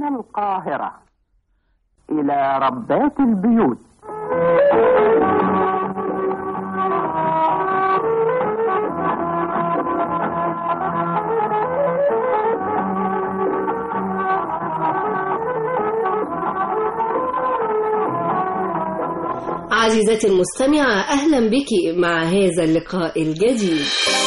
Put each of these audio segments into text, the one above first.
من القاهرة إلى ربات البيوت عزيزتي المستمعة أهلا بك مع هذا اللقاء الجديد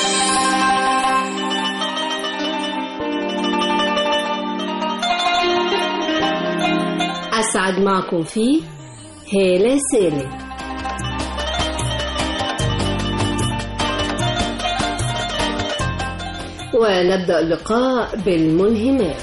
أسعد معكم فيه هالة سالم ونبدأ اللقاء بالملهمات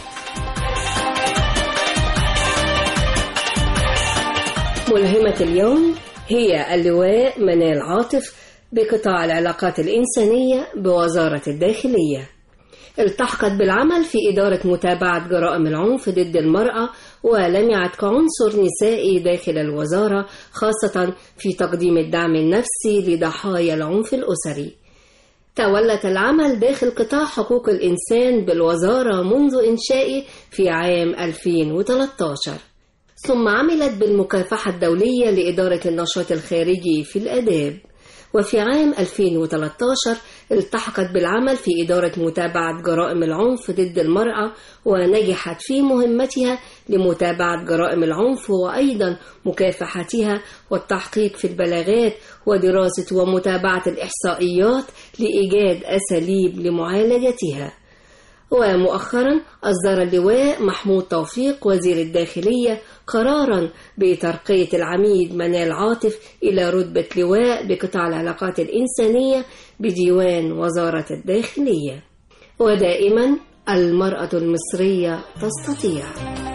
ملهمة اليوم هي اللواء منال عاطف بقطاع العلاقات الإنسانية بوزارة الداخلية التحقت بالعمل في إدارة متابعة جرائم العنف ضد المرأة ولم يعد كعنصر نسائي داخل الوزارة خاصة في تقديم الدعم النفسي لضحايا العنف الأسري تولت العمل داخل قطاع حقوق الإنسان بالوزارة منذ إنشائه في عام 2013 ثم عملت بالمكافحة الدولية لإدارة النشاط الخارجي في الآداب وفي عام 2013 التحقت بالعمل في إدارة متابعة جرائم العنف ضد المرأة ونجحت في مهمتها لمتابعة جرائم العنف وأيضا مكافحتها والتحقيق في البلاغات ودراسة ومتابعة الإحصائيات لإيجاد أساليب لمعالجتها ومؤخرا أصدر اللواء محمود توفيق وزير الداخلية قرارا بترقية العميد منال عاطف إلى رتبة لواء بقطاع العلاقات الإنسانية بديوان وزارة الداخلية ودائما المرأة المصرية تستطيع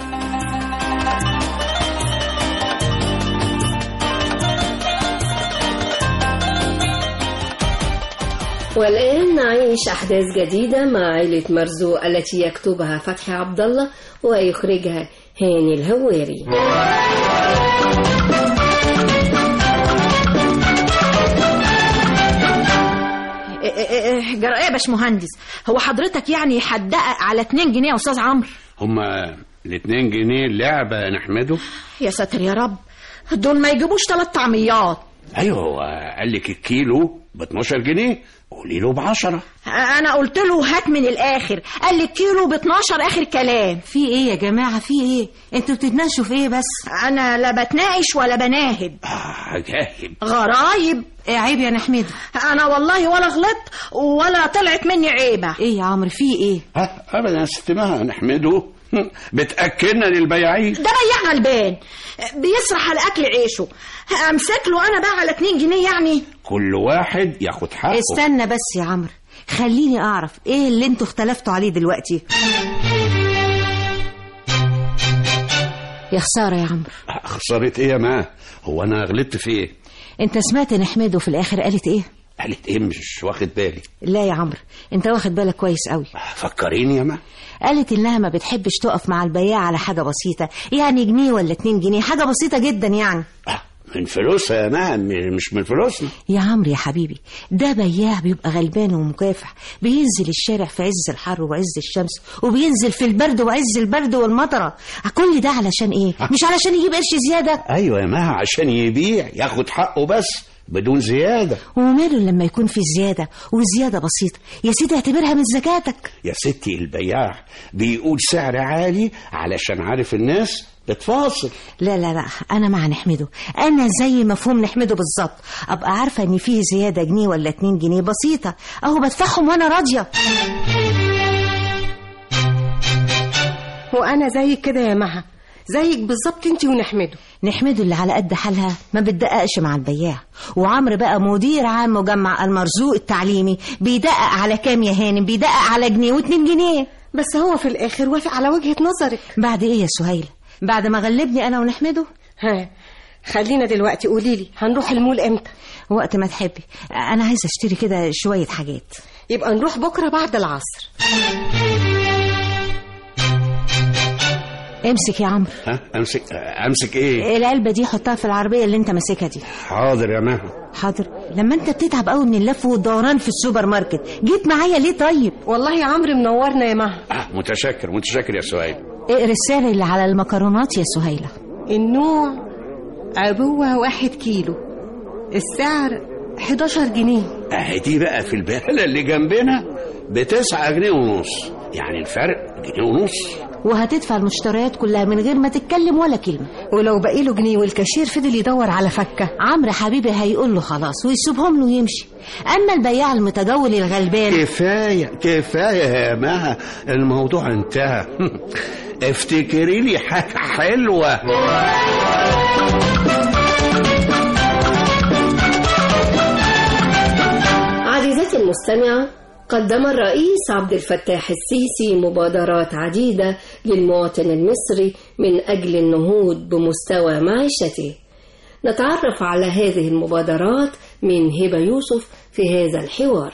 والآن نعيش أحداث جديدة مع عائلة مرزوق التي يكتبها فتحي عبد الله ويخرجها هاني الهواري جرى ايه يا باشمهندس هو حضرتك يعني هتدقق على 2 جنيه يا استاذ عمرو هما الاتنين جنيه لعبة يا نحمده يا ساتر يا رب دول ما يجيبوش ثلاث طعميات ايوه هو قال لك الكيلو ب 12 جنيه قولي له ب 10 انا قلت له هات من الاخر قال لي الكيلو ب 12 اخر كلام في ايه يا جماعة في ايه انتوا بتتناقشوا في ايه بس انا لا بتناقش ولا بناهد آه جاهب غرايب ايه عيب يا نحمد انا والله ولا غلطت ولا طلعت مني عيبه ايه يا عمرو في ايه ها ابدا يا ست مها نحمده بتاكلنا للبياعين ده بياع غلبان بيسرح على اكل عيشه امسك له انا بقى على 2 جنيه يعني كل واحد ياخد حقه استنى بس يا عمرو خليني اعرف ايه اللي انتوا اختلفتوا عليه دلوقتي يا خسارة يا عمرو خسارة ايه يا ما هو انا غلطت في ايه انت سمعت نحمده في الاخر قالت ايه قالت ايه مش واخد بالي لا يا عمرو انت واخد بالك كويس قوي فكريني يا ما قالت انها ما بتحبش تقف مع البياع على حاجة بسيطة يعني جنيه ولا اتنين جنيه حاجة بسيطة جدا يعني آه، من فلوسها يا ما م- مش من فلوسنا يا عمرو يا حبيبي ده بياع بيبقى غلبان ومكافح بينزل الشارع في عز الحر وعز الشمس وبينزل في البرد وعز البرد والمطرة كل ده علشان ايه مش علشان يجيب قرش زيادة ايوه يا ما عشان يبيع ياخد حقه بس بدون زيادة وماله لما يكون في زيادة وزيادة بسيطة يا سيدي اعتبرها من زكاتك يا ستي البياع بيقول سعر عالي علشان عارف الناس بتفاصل لا لا لا انا مع نحمده انا زي مفهوم نحمده بالظبط ابقى عارفه ان فيه زياده جنيه ولا اتنين جنيه بسيطه اهو بدفعهم وانا راضيه وانا زيك كده يا مها زيك بالظبط انت ونحمده نحمده اللي على قد حالها ما بتدققش مع البياع وعمرو بقى مدير عام مجمع المرزوق التعليمي بيدقق على كام يا هانم بيدقق على جنيه واتنين جنيه بس هو في الاخر وافق على وجهة نظرك بعد ايه يا سهيله بعد ما غلبني انا ونحمده ها خلينا دلوقتي قولي لي هنروح المول امتى وقت ما تحبي انا عايزه اشتري كده شويه حاجات يبقى نروح بكره بعد العصر امسك يا عمرو ها امسك امسك ايه العلبه دي حطها في العربيه اللي انت ماسكها دي حاضر يا مها حاضر لما انت بتتعب قوي من اللف والدوران في السوبر ماركت جيت معايا ليه طيب والله يا عمرو منورنا يا مها آه متشكر متشكر يا سهيل اقري السعر اللي على المكرونات يا سهيلة النوع عبوة واحد كيلو السعر 11 جنيه اهي دي بقى في البقالة اللي جنبنا بتسعة جنيه ونص يعني الفرق جنيه ونص وهتدفع المشتريات كلها من غير ما تتكلم ولا كلمة ولو بقي له جنيه والكاشير فضل يدور على فكة عمرو حبيبي هيقول له خلاص ويسيبهم له ويمشي أما البياع المتجول الغلبان كفاية كفاية يا مها الموضوع انتهى افتكري لي حاجة حلوة عزيزتي المستمعة قدم الرئيس عبد الفتاح السيسي مبادرات عديدة للمواطن المصري من أجل النهوض بمستوى معيشته نتعرف على هذه المبادرات من هبة يوسف في هذا الحوار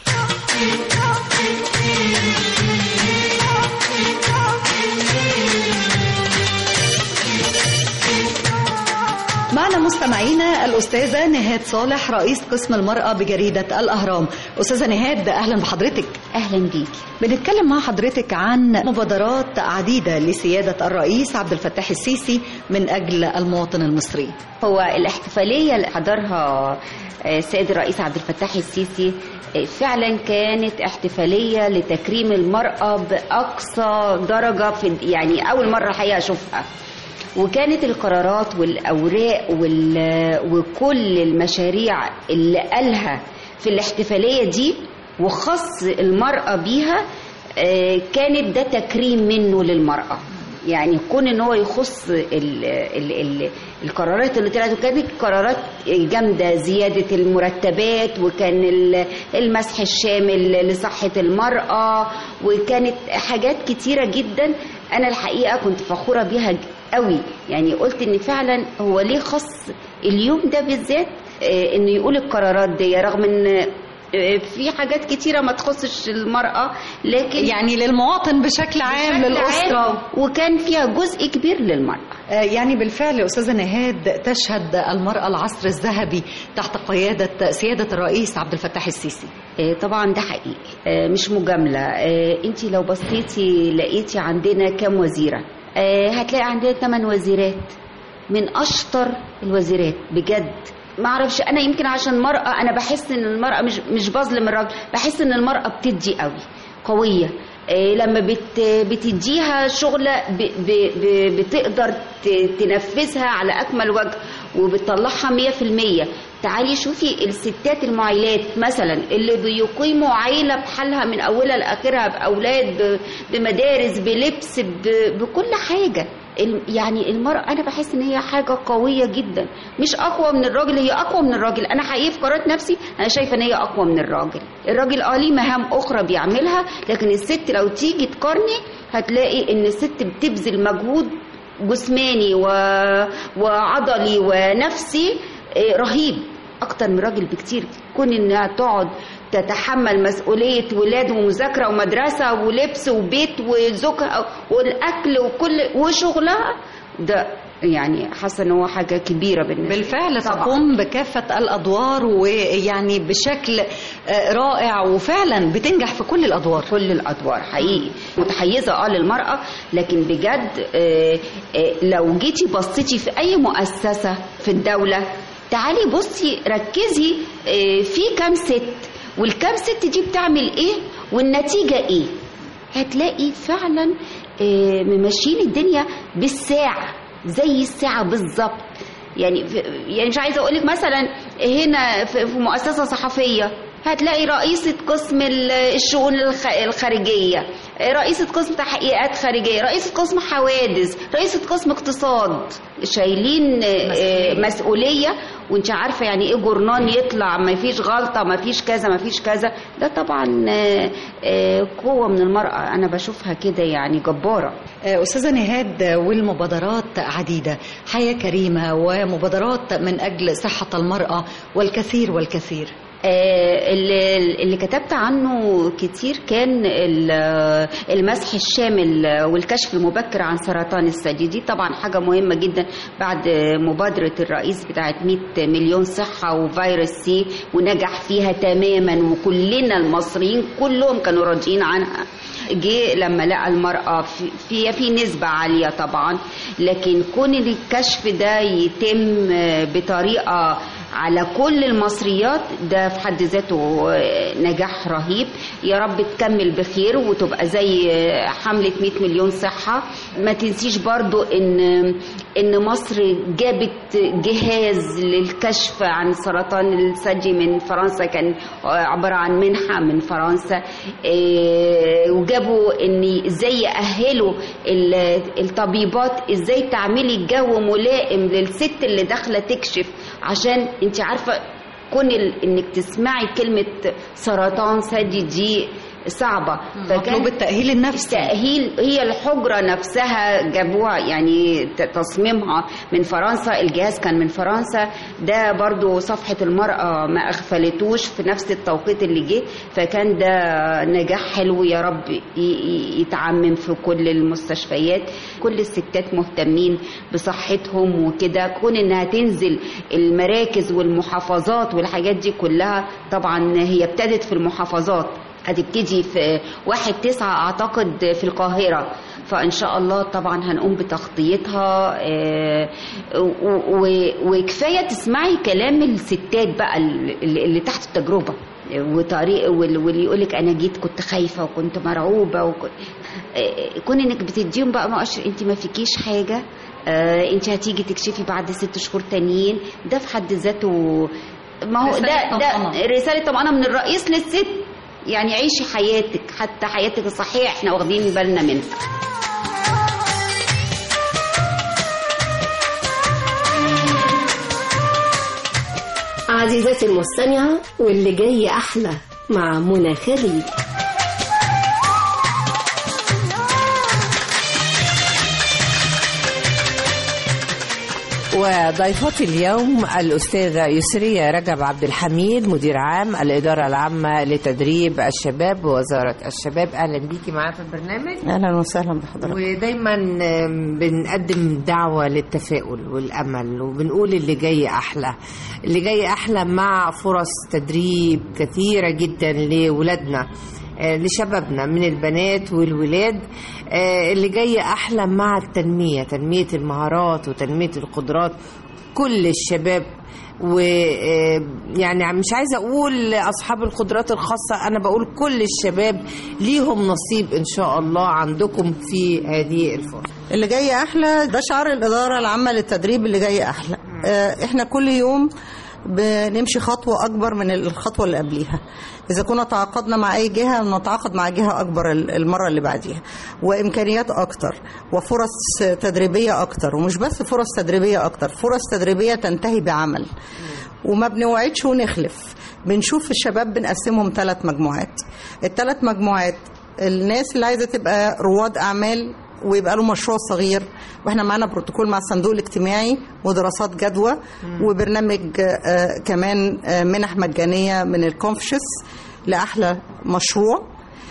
معنا مستمعينا الأستاذة نهاد صالح رئيس قسم المرأة بجريدة الأهرام أستاذة نهاد أهلا بحضرتك اهلا بيكي بنتكلم مع حضرتك عن مبادرات عديدة لسيادة الرئيس عبد الفتاح السيسي من أجل المواطن المصري هو الاحتفاليه اللي حضرها آه، السيد الرئيس عبد الفتاح السيسي آه، فعلا كانت احتفاليه لتكريم المراه باقصى درجه في يعني اول مره الحقيقه اشوفها وكانت القرارات والاوراق وال... وكل المشاريع اللي قالها في الاحتفاليه دي وخص المراه بيها آه، كانت ده تكريم منه للمراه يعني كون ان هو يخص ال ال ال القرارات اللي طلعت وكانت قرارات جامده زياده المرتبات وكان ال- المسح الشامل لصحه المراه وكانت حاجات كتيره جدا انا الحقيقه كنت فخوره بيها ج- قوي يعني قلت ان فعلا هو ليه خص اليوم ده بالذات آه، انه يقول القرارات دي رغم ان آه، في حاجات كتيره ما تخصش المراه لكن يعني للمواطن بشكل عام بشكل للأسرة عام وكان فيها جزء كبير للمراه آه، يعني بالفعل أستاذة نهاد تشهد المرأة العصر الذهبي تحت قيادة سيادة الرئيس عبد الفتاح السيسي آه، طبعا ده حقيقي آه، مش مجاملة انت لو بصيتي لقيتي عندنا كام وزيرة آه، هتلاقي عندنا 8 وزيرات من اشطر الوزيرات بجد ما اعرفش انا يمكن عشان مرأة انا بحس ان المرأة مش مش بظلم الراجل بحس ان المرأة بتدي قوي قوية آه، لما بت بتديها شغلة ب ب ب بتقدر ت- تنفذها على أكمل وجه وبتطلعها مية في المية تعالي شوفي الستات المعيلات مثلا اللي بيقيموا عيلة بحالها من أولها لآخرها بأولاد ب- بمدارس بلبس ب- بكل حاجة الم- يعني المرأة أنا بحس إن هي حاجة قوية جدا مش أقوى من الراجل هي أقوى من الراجل أنا حقيقي في قرارات نفسي أنا شايفة إن هي أقوى من الراجل الراجل أه ليه مهام أخرى بيعملها لكن الست لو تيجي تقارني هتلاقي إن الست بتبذل مجهود جسماني و... وعضلي ونفسي آه، رهيب اكتر من راجل بكتير كون انها تقعد تتحمل مسؤولية ولاد ومذاكرة ومدرسة ولبس وبيت وزوجها والأكل وكل وشغلها ده يعني حاسة ان هو حاجة كبيرة بالنسبة بالفعل طبعاً. تقوم بكافة الأدوار ويعني بشكل آه، رائع وفعلا بتنجح في كل الأدوار كل الادوار حقيقي متحيزه اه للمراه لكن بجد آه، آه، لو جيتي بصيتي في اي مؤسسه في الدوله تعالي بصي ركزي آه، في كام ست والكام ست دي بتعمل ايه والنتيجه ايه هتلاقي فعلا آه، ممشيين الدنيا بالساعه زي الساعه بالظبط يعني في- يعني مش عايزه اقول لك مثلا هنا في في مؤسسه صحفيه هتلاقي رئيسة قسم ال- الشؤون الخ- الخارجية رئيسة قسم تحقيقات خارجية رئيسة قسم حوادث رئيسة قسم اقتصاد شايلين مسؤولية, مسؤولية وانت عارفة يعني ايه جورنان يطلع ما فيش غلطة ما فيش كذا ما فيش كذا ده طبعا آه، آه، قوة من المرأة انا بشوفها كده يعني جبارة آه، أستاذة نهاد والمبادرات عديدة حياة كريمة ومبادرات من أجل صحة المرأة والكثير والكثير آه، اللي, اللي كتبت عنه كتير كان ال- المسح الشامل والكشف المبكر عن سرطان الثدي دي طبعا حاجة مهمة جدا بعد مبادرة الرئيس بتاعت 100 مليون صحة وفيروس سي ونجح فيها تماما وكلنا المصريين كلهم كانوا راضيين عنها جه لما لقى المرأة في في, في نسبة عالية طبعا لكن كون الكشف ده يتم بطريقة على كل المصريات ده في حد ذاته نجاح رهيب يا رب تكمل بخير وتبقى زي حملة 100 مليون صحة ما تنسيش برضو ان ان مصر جابت جهاز للكشف عن سرطان الثدي من فرنسا كان عبارة عن منحة من فرنسا إيه، وجابوا ان ازاي يأهلوا ال- الطبيبات ازاي تعملي جو ملائم للست اللي داخلة تكشف عشان انت عارفة كون ال- انك تسمعي كلمة سرطان ثدي دي صعبة مطلوب التأهيل النفسي التأهيل هي الحجرة نفسها جابوها يعني ت- تصميمها من فرنسا الجهاز كان من فرنسا ده برضو صفحة المرأة ما أغفلتوش في نفس التوقيت اللي جه فكان ده نجاح حلو يا رب ي- ي- يتعمم في كل المستشفيات كل الستات مهتمين بصحتهم وكده كون انها تنزل المراكز والمحافظات والحاجات دي كلها طبعا هي ابتدت في المحافظات هتبتدي في واحد تسعة أعتقد في القاهرة فإن شاء الله طبعا هنقوم بتغطيتها آه، و- و- وكفاية تسمعي كلام الستات بقى اللي اللي تحت التجربة وطريق وال- واللي يقولك أنا جيت كنت خايفة وكنت مرعوبة وكنت آه، كون إنك بتديهم بقى مؤشر أنت ما فيكيش حاجة آه، انت هتيجي تكشفي بعد ست شهور تانيين ده في حد ذاته ما هو رسالة ده ده طمأنة. رسالة طمأنة من الرئيس للست يعني عيشي حياتك حتى حياتك الصحية احنا واخدين بالنا منها عزيزتي المستمعة واللي جاي أحلى مع منى خليل وضيفتي اليوم الأستاذة يسرية رجب عبد الحميد مدير عام الإدارة العامة لتدريب الشباب بوزارة الشباب أهلا بيكي معانا في البرنامج اهلا وسهلا بحضرتك ودايما آم، بنقدم دعوة للتفاؤل والأمل وبنقول اللي جاي أحلى اللي جاي أحلى مع فرص تدريب كثيرة جدا لولادنا آه، لشبابنا من البنات والولاد آه، اللي جاي أحلى مع التنمية تنمية المهارات وتنمية القدرات كل الشباب ويعني مش عايزه اقول اصحاب القدرات الخاصه انا بقول كل الشباب ليهم نصيب ان شاء الله عندكم في هذه الفرصه اللي جاي احلى ده شعار الاداره العامه للتدريب اللي جاي احلى آه، احنا كل يوم بنمشي خطوة أكبر من الخطوة اللي قبليها إذا كنا تعاقدنا مع أي جهة نتعاقد مع جهة أكبر المرة اللي بعديها وإمكانيات أكتر وفرص تدريبية أكتر ومش بس فرص تدريبية أكتر فرص تدريبية تنتهي بعمل وما بنوعدش ونخلف بنشوف الشباب بنقسمهم ثلاث مجموعات الثلاث مجموعات الناس اللي عايزة تبقى رواد أعمال ويبقى له مشروع صغير واحنا معانا بروتوكول مع الصندوق الاجتماعي ودراسات جدوى وبرنامج آه، كمان آه، منح مجانية من الكونفشس لأحلى مشروع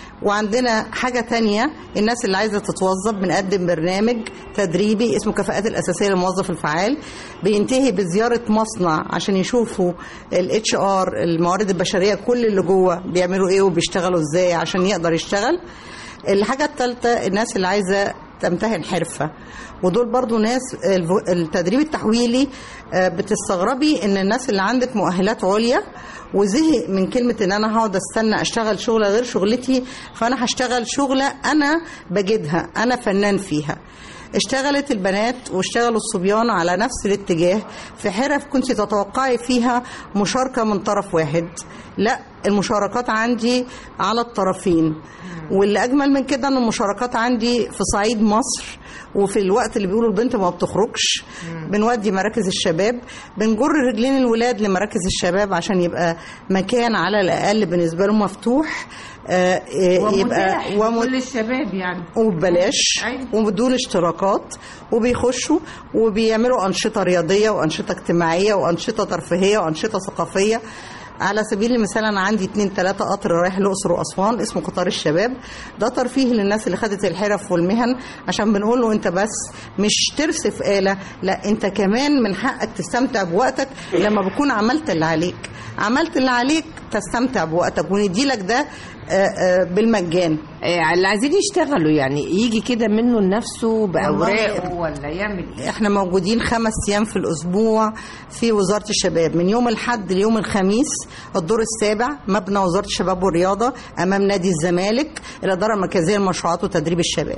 وعندنا حاجة تانية الناس اللي عايزة تتوظف بنقدم برنامج تدريبي اسمه كفاءات الأساسية للموظف الفعال بينتهي بزيارة مصنع عشان يشوفوا الاتش ار الموارد البشرية كل اللي جوه بيعملوا ايه وبيشتغلوا ازاي عشان يقدر يشتغل الحاجة الثالثة الناس اللي عايزة تمتهن حرفة ودول برضو ناس الف- التدريب التحويلي آه، بتستغربي ان الناس اللي عندك مؤهلات عليا وزهق من كلمة ان انا هقعد استنى اشتغل شغلة غير شغلتي فانا هشتغل شغلة انا بجدها انا فنان فيها اشتغلت البنات واشتغلوا الصبيان على نفس الاتجاه في حرف كنت تتوقعي فيها مشاركة من طرف واحد لا المشاركات عندي على الطرفين واللي اجمل من كده ان المشاركات عندي في صعيد مصر وفي الوقت اللي بيقولوا البنت ما بتخرجش بنودي مراكز الشباب بنجر رجلين الولاد لمراكز الشباب عشان يبقى مكان على الاقل بالنسبه له مفتوح آه، آه، يبقى ومت- كل الشباب يعني وببلاش أيوة. وبدون اشتراكات وبيخشوا وبيعملوا أنشطة رياضية وأنشطة اجتماعية وأنشطة ترفيهية وأنشطة ثقافية على سبيل المثال انا عندي اتنين تلاتة قطر رايح الاقصر واسوان اسمه قطار الشباب ده ترفيه للناس اللي خدت الحرف والمهن عشان بنقول له انت بس مش ترسف آلة لا انت كمان من حقك تستمتع بوقتك لما بكون عملت اللي عليك عملت اللي عليك تستمتع بوقتك ونديلك ده آه، آه، بالمجان آه، اللي عايزين يشتغلوا يعني يجي كده منه لنفسه بأوراقه ولا يعمل ايه احنا موجودين خمس ايام في الاسبوع في وزاره الشباب من يوم الاحد ليوم الخميس الدور السابع مبنى وزاره الشباب والرياضه امام نادي الزمالك الاداره المركزيه للمشروعات وتدريب الشباب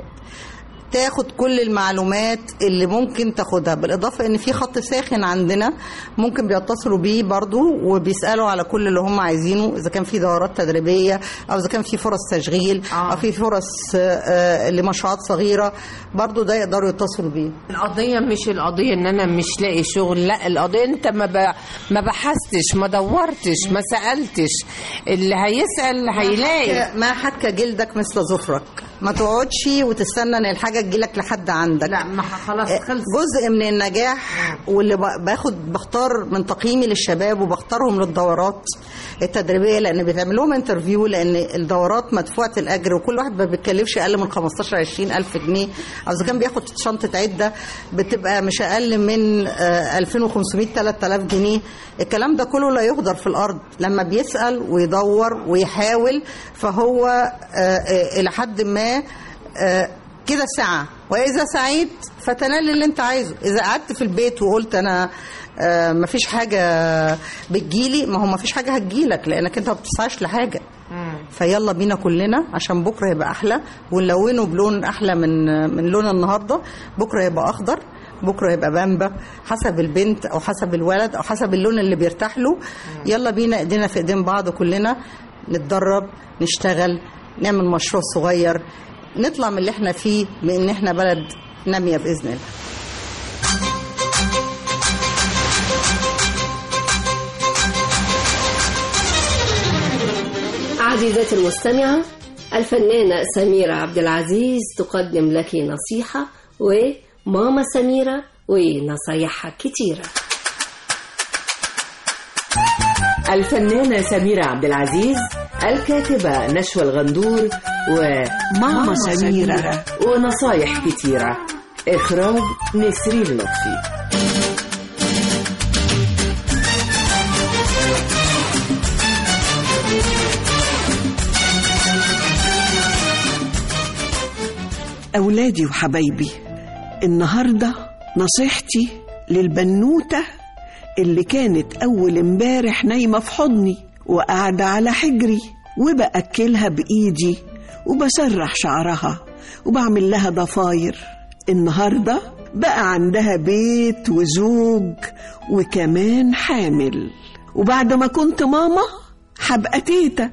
تاخد كل المعلومات اللي ممكن تاخدها بالاضافه ان في خط ساخن عندنا ممكن بيتصلوا بيه برضو وبيسالوا على كل اللي هم عايزينه اذا كان في دورات تدريبيه او اذا كان في فرص تشغيل آه. او في فرص آه، آه، لمشروعات صغيره برضو ده يقدروا يتصلوا بيه القضية مش القضية ان انا مش لاقي شغل لا القضية انت ما ب... ما بحثتش ما دورتش ما سألتش اللي هيسأل هيلاقي ما حك جلدك مثل ظفرك ما تقعدش وتستنى ان الحاجه تجيلك لحد عندك لا ما خلاص خلص جزء من النجاح واللي ب- باخد بختار من تقييمي للشباب وبختارهم للدورات التدريبيه لان بيتعمل لهم انترفيو لان الدورات مدفوعه الاجر وكل واحد ما بيتكلفش اقل من 15 20 الف جنيه او اذا كان بياخد شنطه عده بتبقى مش اقل من آه، 2500 3000 جنيه الكلام ده كله لا يهدر في الارض لما بيسال ويدور ويحاول فهو آه، آه، الى حد ما آه، كده سعى واذا سعيت فتنال اللي انت عايزه اذا قعدت في البيت وقلت انا آه، مفيش حاجه بتجيلي ما هو مفيش حاجه هتجيلك لانك انت ما بتسعاش لحاجه فيلا بينا كلنا عشان بكره يبقى احلى ونلونه بلون احلى من من لون النهارده بكره يبقى اخضر بكره يبقى بامبا حسب البنت او حسب الولد او حسب اللون اللي بيرتاح له يلا بينا ايدينا في ايدين بعض كلنا نتدرب نشتغل نعمل مشروع صغير نطلع من اللي احنا فيه بان احنا بلد ناميه باذن الله عزيزتي المستمعة الفنانة سميرة عبد العزيز تقدم لك نصيحة وماما سميرة ونصايحها كتيرة الفنانة سميرة عبد العزيز الكاتبة نشوى الغندور وماما سميرة ونصايح كتيرة إخراج نسرين لطفي أولادي وحبايبي النهاردة نصيحتي للبنوتة اللي كانت أول امبارح نايمة في حضني وقاعدة على حجري وبأكلها بإيدي وبسرح شعرها وبعمل لها ضفاير النهاردة بقى عندها بيت وزوج وكمان حامل وبعد ما كنت ماما هبقى تيتا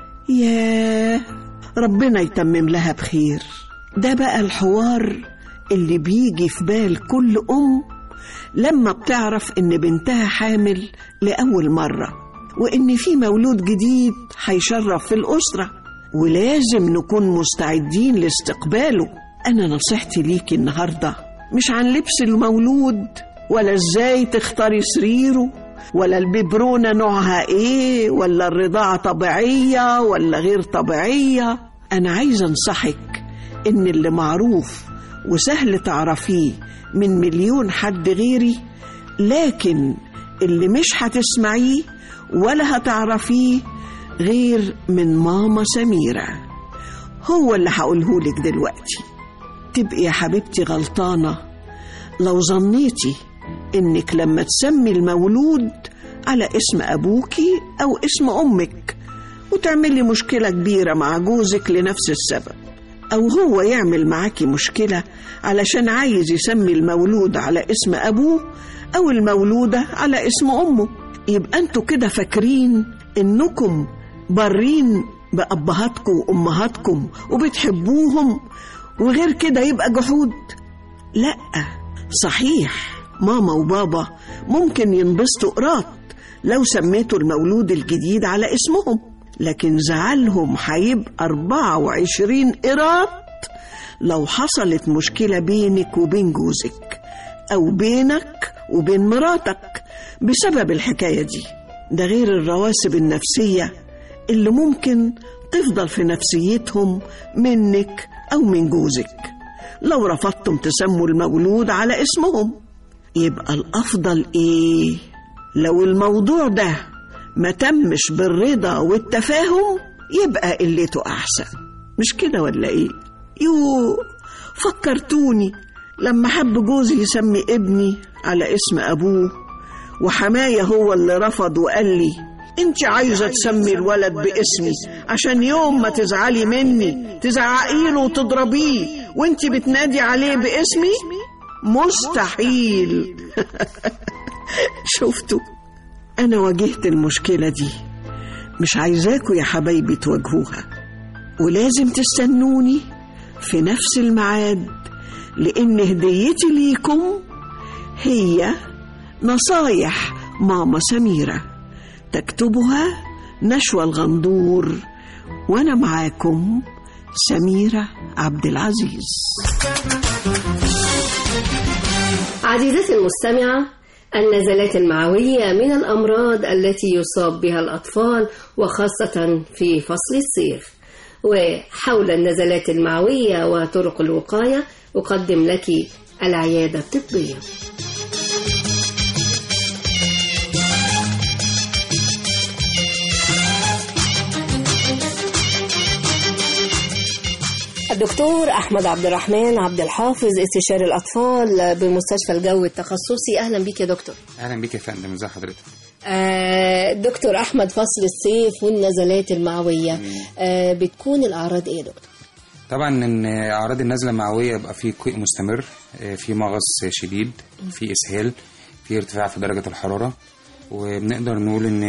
ياه ربنا يتمم لها بخير ده بقى الحوار اللي بيجي في بال كل أم لما بتعرف إن بنتها حامل لأول مرة وإن في مولود جديد هيشرف في الأسرة ولازم نكون مستعدين لاستقباله أنا نصيحتي ليكي النهاردة مش عن لبس المولود ولا إزاي تختاري سريره ولا الببرونة نوعها إيه ولا الرضاعة طبيعية ولا غير طبيعية أنا عايزة أنصحك إن اللي معروف وسهل تعرفيه من مليون حد غيري لكن اللي مش هتسمعيه ولا هتعرفيه غير من ماما سميرة هو اللي هقولهولك دلوقتي تبقي يا حبيبتي غلطانة لو ظنيتي إنك لما تسمي المولود على اسم أبوكي أو اسم أمك وتعملي مشكلة كبيرة مع جوزك لنفس السبب أو هو يعمل معاكي مشكلة علشان عايز يسمي المولود على اسم أبوه أو المولودة على اسم أمه يبقى أنتوا كده فاكرين إنكم بارين بأبهاتكم وأمهاتكم وبتحبوهم وغير كده يبقى جحود لأ صحيح ماما وبابا ممكن ينبسطوا قراط لو سميتوا المولود الجديد على اسمهم لكن زعلهم هيبقى 24 قراط لو حصلت مشكلة بينك وبين جوزك أو بينك وبين مراتك بسبب الحكاية دي ده غير الرواسب النفسية اللي ممكن تفضل في نفسيتهم منك أو من جوزك لو رفضتم تسموا المولود على اسمهم يبقى الأفضل إيه؟ لو الموضوع ده ما تمش بالرضا والتفاهم يبقى قلته أحسن مش كده ولا إيه؟ يو فكرتوني لما حب جوزي يسمي ابني على اسم أبوه وحماية هو اللي رفض وقال لي انت عايزة تسمي الولد باسمي عشان يوم ما تزعلي مني تزعقي له وتضربيه وانت بتنادي عليه باسمي مستحيل شفتوا انا واجهت المشكلة دي مش عايزاكوا يا حبايبي تواجهوها ولازم تستنوني في نفس الميعاد لان هديتي ليكم هي نصايح ماما سميرة تكتبها نشوى الغندور وأنا معاكم سميرة عبد العزيز عزيزتي المستمعة النزلات المعوية من الأمراض التي يصاب بها الأطفال وخاصة في فصل الصيف وحول النزلات المعوية وطرق الوقاية أقدم لك العيادة الطبية الدكتور أحمد عبد الرحمن عبد الحافظ استشاري الأطفال بمستشفى الجو التخصصي أهلا بك يا دكتور اهلا بيك يا فندم ازي حضرتك آه دكتور أحمد فصل الصيف والنزلات المعوية آه بتكون الأعراض إيه يا دكتور؟ طبعا ان اعراض النزله المعويه يبقى في قيء مستمر آه، في مغص شديد في اسهال في ارتفاع في درجه الحراره وبنقدر نقول ان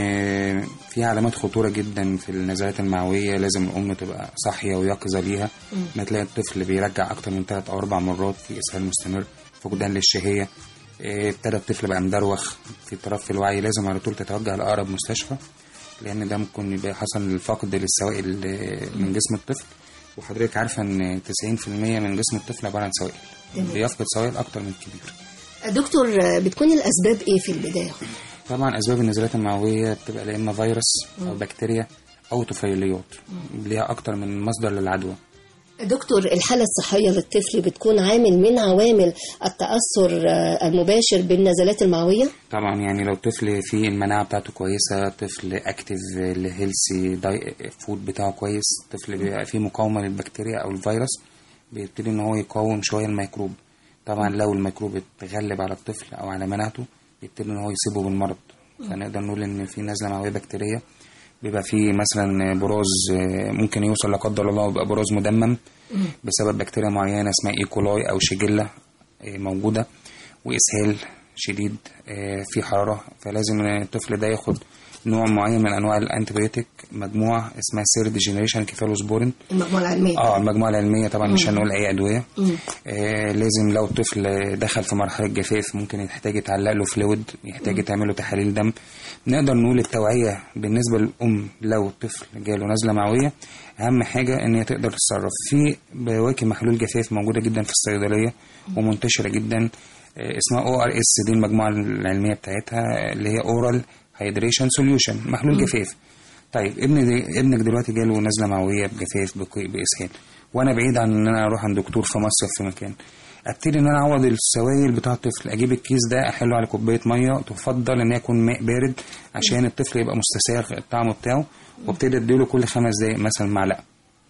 في علامات خطوره جدا في النزلات المعويه لازم الام تبقى صاحيه ويقظه ليها ما تلاقي الطفل بيرجع اكتر من ثلاث او اربع مرات في اسهال مستمر فقدان للشهيه آه، ابتدى الطفل بقى مدروخ في اضطراب في الوعي لازم على طول تتوجه لاقرب مستشفى لان ده ممكن يبقى حصل الفقد للسوائل آه، من جسم الطفل وحضرتك عارفه ان 90% من جسم الطفل عباره عن سوائل تمام. بيفقد سوائل اكتر من الكبير دكتور آه، بتكون الأسباب إيه في البداية؟ طبعا اسباب النزلات المعويه بتبقى يا اما فيروس او مم. بكتيريا او طفيليات ليها اكتر من مصدر للعدوى دكتور الحالة الصحية للطفل بتكون عامل من عوامل التأثر آه، المباشر بالنزلات المعوية؟ طبعا يعني لو طفل فيه المناعه بتاعته كويسه طفل اكتف الهيلثي فود بتاعه كويس طفل بيبقى فيه مقاومه للبكتيريا او الفيروس بيبتدي ان هو يقاوم شويه الميكروب طبعا لو الميكروب اتغلب على الطفل او على مناعته يبتدي ان هو يصيبه بالمرض فنقدر نقول ان في نزله معويه بكتيريه بيبقى فيه مثلا براز آه، ممكن يوصل لا قدر الله يبقى براز مدمم بسبب بكتيريا معينه اسمها ايكولاي او شيجيلا آه، موجوده واسهال شديد آه، في حراره فلازم الطفل ده ياخد نوع معين من انواع الانتيبيوتيك مجموعه اسمها سيرد جينيريشن كيفالوسبورين المجموعة العلمية اه المجموعه العلميه طبعا مش مم. هنقول اي ادويه مم. آه لازم لو الطفل دخل في مرحله جفاف ممكن يحتاج يتعلق له فلويد يحتاج مم. يتعمل له تحاليل دم نقدر نقول التوعيه بالنسبه للام لو الطفل جاله نزله معويه اهم حاجه ان هي تقدر تتصرف في بواكي محلول جفاف موجوده جدا في الصيدليه ومنتشره جدا آه، اسمها او ار اس دي المجموعه العلميه بتاعتها آه، اللي هي اورال هيدريشن سوليوشن محلول مم. جفاف طيب ابن دي ابنك دلوقتي جاله نزله معويه بجفاف بقيء باسهال وانا بعيد عن ان انا اروح عند دكتور في مصيف في مكان ابتدي ان انا اعوض السوائل بتاع الطفل اجيب الكيس ده احله على كوبايه ميه تفضل ان هي يكون ماء بارد عشان الطفل يبقى مستساغ الطعم بتاعه وابتدي اديله كل خمس دقايق مثلا معلقه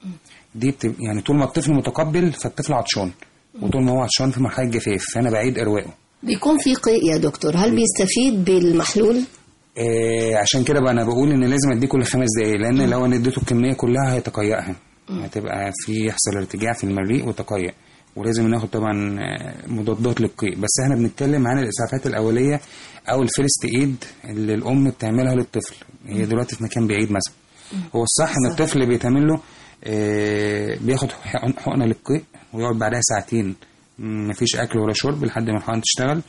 دي بتبقى يعني طول ما الطفل متقبل فالطفل عطشان وطول ما هو عطشان في مرحله جفاف فانا بعيد ارواقه بيكون في قيء يا دكتور هل بيستفيد بالمحلول؟ آه عشان كده بقى انا بقول ان لازم اديه كل خمس دقايق لان لو انا اديته الكميه كلها هيتقيأها هتبقى في يحصل ارتجاع في المريء وتقيأ ولازم ناخد طبعا آه، مضادات للقيء بس احنا بنتكلم عن الاسعافات الاوليه او الفيرست ايد اللي الام بتعملها للطفل هي دلوقتي في مكان بعيد مثلا هو الصح ان الطفل بيتعمل له آه، بياخد حقن- حقنه للقيء ويقعد بعدها ساعتين م- مفيش اكل ولا شرب لحد ما الحقن تشتغل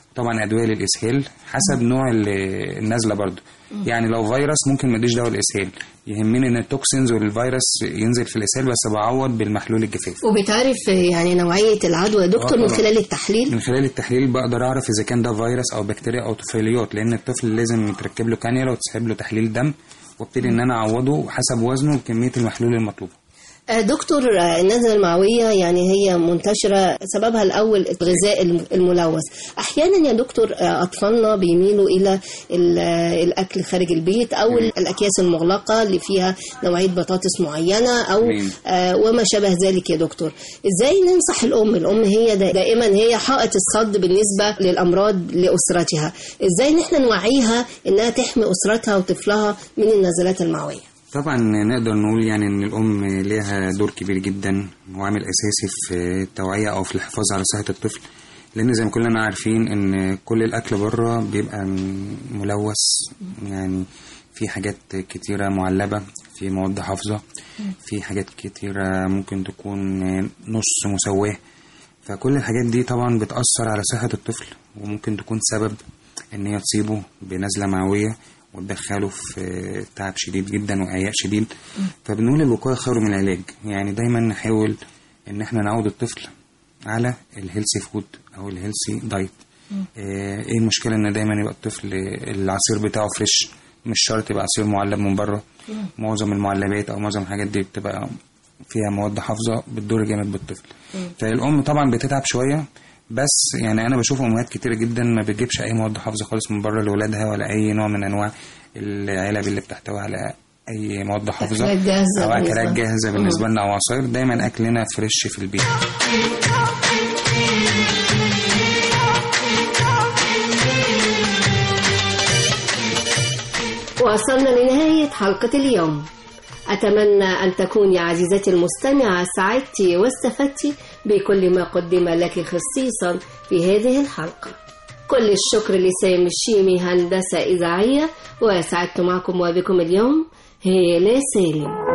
طبعا ادويه للاسهال حسب نوع ال- النزله برضو يعني لو فيروس ممكن ما اديش دواء الاسهال يهمني ان التوكسينز والفيروس ينزل في الاسهال بس بعوض بالمحلول الجفاف وبتعرف يعني نوعية العدوى يا دكتور آه من طبعاً. خلال التحليل من خلال التحليل بقدر اعرف اذا كان ده فيروس او بكتيريا او طفيليات لان الطفل لازم يتركب له كانيولا وتسحب له تحليل دم وابتدي ان انا اعوضه حسب وزنه وكميه المحلول المطلوبه آه، دكتور آه، النزلة المعوية يعني هي منتشرة سببها الأول الغذاء الم- الملوث أحيانا يا دكتور آه، أطفالنا بيميلوا إلى ال- آه، الأكل خارج البيت أو مم. الأكياس المغلقة اللي فيها نوعية بطاطس معينة أو مم. آه، وما شابه ذلك يا دكتور إزاي ننصح الأم الأم هي دا- دائما هي حائط الصد بالنسبة للأمراض لأسرتها إزاي نحن نوعيها إنها تحمي أسرتها وطفلها من النزلات المعوية طبعا نقدر نقول يعني ان الام ليها دور كبير جدا وعامل اساسي في التوعيه او في الحفاظ على صحه الطفل لان زي ما كلنا عارفين ان كل الاكل بره بيبقى م- ملوث يعني في حاجات كتيره معلبه في مواد حافظه في حاجات كتيره ممكن تكون نص مسواه فكل الحاجات دي طبعا بتأثر على صحة الطفل وممكن تكون سبب ان هي تصيبه بنزلة معوية وتدخله في تعب شديد جدا وإعياء شديد فبنقول الوقاية خير من العلاج يعني دايما نحاول ان احنا نعود الطفل على الهيلثي فود او الهيلثي دايت آه، ايه المشكلة ان دايما يبقى الطفل العصير بتاعه فريش مش شرط يبقى عصير معلب من بره معظم المعلبات او معظم الحاجات دي بتبقى فيها مواد حافظة بتضر جامد بالطفل فالام طبعا بتتعب شويه بس يعني انا بشوف امهات كتير جدا ما بتجيبش اي مواد حافظه خالص من بره لاولادها ولا اي نوع من انواع العلب اللي بتحتوي على اي مواد حافظه أكلات جاهزة او بالنسبة اكلات لنا. جاهزه مم. بالنسبه لنا او عصاير دايما اكلنا فريش في البيت وصلنا لنهاية حلقة اليوم أتمنى أن تكوني عزيزتي المستمعة سعدتي واستفدتي بكل ما قدم لك خصيصا في هذه الحلقة كل الشكر لسامي الشيمي هندسة إذاعية وسعدت معكم وبكم اليوم هيلة سالم